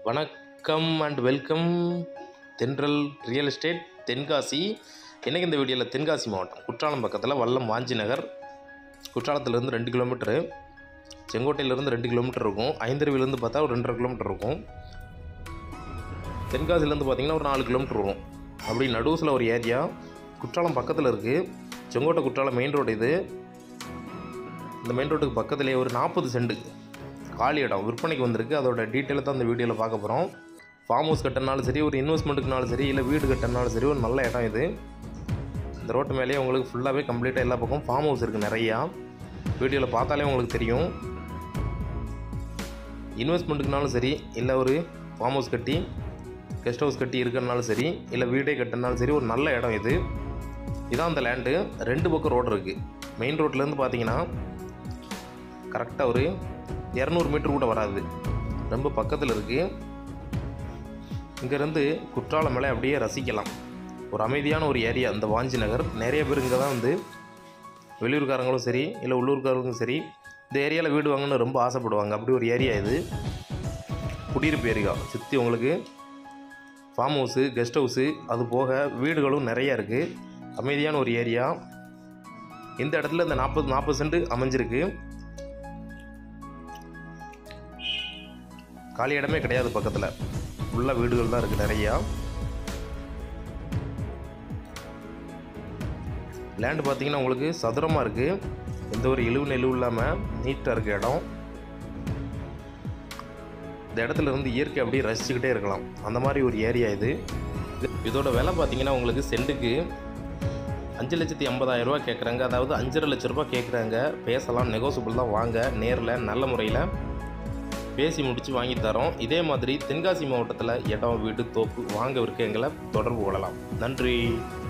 வணக்கம் and welcome Thendral real estate Tenkasi இன்றைக்கி இந்த வீடியோவில் தென்காசி மாவட்டம் குற்றாலம் பக்கத்தில் வல்லம் வாஞ்சி நகர் குற்றாலத்துலேருந்து ரெண்டு கிலோமீட்டரு செங்கோட்டையிலேருந்து ரெண்டு கிலோமீட்டர் இருக்கும் ஐந்தருவிலேருந்து பார்த்தா ஒரு ரெண்டரை கிலோமீட்டர் இருக்கும் தென்காசிலேருந்து பார்த்தீங்கன்னா ஒரு நாலு கிலோமீட்டர் வரும் அப்படி நடுவுசில் ஒரு ஏரியா குற்றாலம் பக்கத்தில் இருக்குது செங்கோட்டை குற்றாலம் மெயின் ரோடு இது இந்த மெயின் ரோட்டுக்கு பக்கத்துலேயே ஒரு நாற்பது சென்ட் காலி இடம் விற்பனைக்கு வந்திருக்கு அதோட டீட்டெயிலை தான் இந்த வீடியோவில் பார்க்க போகிறோம் ஃபார்ம் ஹவுஸ் கட்டினாலும் சரி ஒரு இன்வெஸ்ட்மெண்ட்டுக்குனாலும் சரி இல்லை வீடு கட்டினாலும் சரி ஒரு நல்ல இடம் இது இந்த ரோட்டு மேலேயே உங்களுக்கு ஃபுல்லாகவே கம்ப்ளீட்டாக எல்லா பக்கம் ஃபார்ம் ஹவுஸ் இருக்குது நிறையா வீடியோவில் பார்த்தாலே உங்களுக்கு தெரியும் இன்வெஸ்ட்மெண்ட்டுக்குனாலும் சரி இல்லை ஒரு ஃபார்ம் ஹவுஸ் கட்டி கெஸ்ட் ஹவுஸ் கட்டி இருக்கிறனாலும் சரி இல்லை வீடே கட்டினாலும் சரி ஒரு நல்ல இடம் இது இதான் அந்த லேண்டு ரெண்டு பக்கம் ரோடு இருக்குது மெயின் ரோட்லேருந்து பார்த்தீங்கன்னா கரெக்டாக ஒரு இரநூறு மீட்டர் கூட வராது ரொம்ப பக்கத்தில் இருக்குது இங்கேருந்து குற்றாலம் மலை அப்படியே ரசிக்கலாம் ஒரு அமைதியான ஒரு ஏரியா இந்த வாஞ்சி நகர் நிறைய பேர் இங்கே தான் வந்து வெளியூர்காரங்களும் சரி இல்லை உள்ளூர்காரங்களும் சரி இந்த ஏரியாவில் வீடு வாங்கணும்னு ரொம்ப ஆசைப்படுவாங்க அப்படி ஒரு ஏரியா இது குடியிருப்பு ஏரியா சுற்றி உங்களுக்கு ஃபார்ம் ஹவுஸு கெஸ்ட் ஹவுஸு அது போக வீடுகளும் நிறையா இருக்குது அமைதியான ஒரு ஏரியா இந்த இடத்துல இந்த நாற்பது நாற்பது சென்ட் அமைஞ்சிருக்கு காலி இடமே கிடையாது பக்கத்தில் ஃபுல்லாக வீடுகள் தான் இருக்குது நிறையா லேண்டு பார்த்தீங்கன்னா உங்களுக்கு சதுரமாக இருக்குது எந்த ஒரு இழிவு நெளிவு இல்லாமல் நீட்டாக இருக்குது இடம் இந்த இடத்துல இருந்து இயற்கை அப்படியே ரசிச்சுக்கிட்டே இருக்கலாம் அந்த மாதிரி ஒரு ஏரியா இது இது- இதோட விலை பார்த்தீங்கன்னா உங்களுக்கு சென்ட்டுக்கு அஞ்சு லட்சத்தி ஐம்பதாயிரம் ரூபாய் கேட்குறாங்க அதாவது அஞ்சரை லட்ச ரூபாய் கேட்குறாங்க பேசலாம் நெகோசியபிள் தான் வாங்க நேரில் நல்ல முறையில் பேசி முடித்து வாங்கி தரோம் இதே மாதிரி தென்காசி மாவட்டத்தில் இடம் வீடு தோப்பு வாங்க விற்க எங்களை தொடர்பு கொள்ளலாம் நன்றி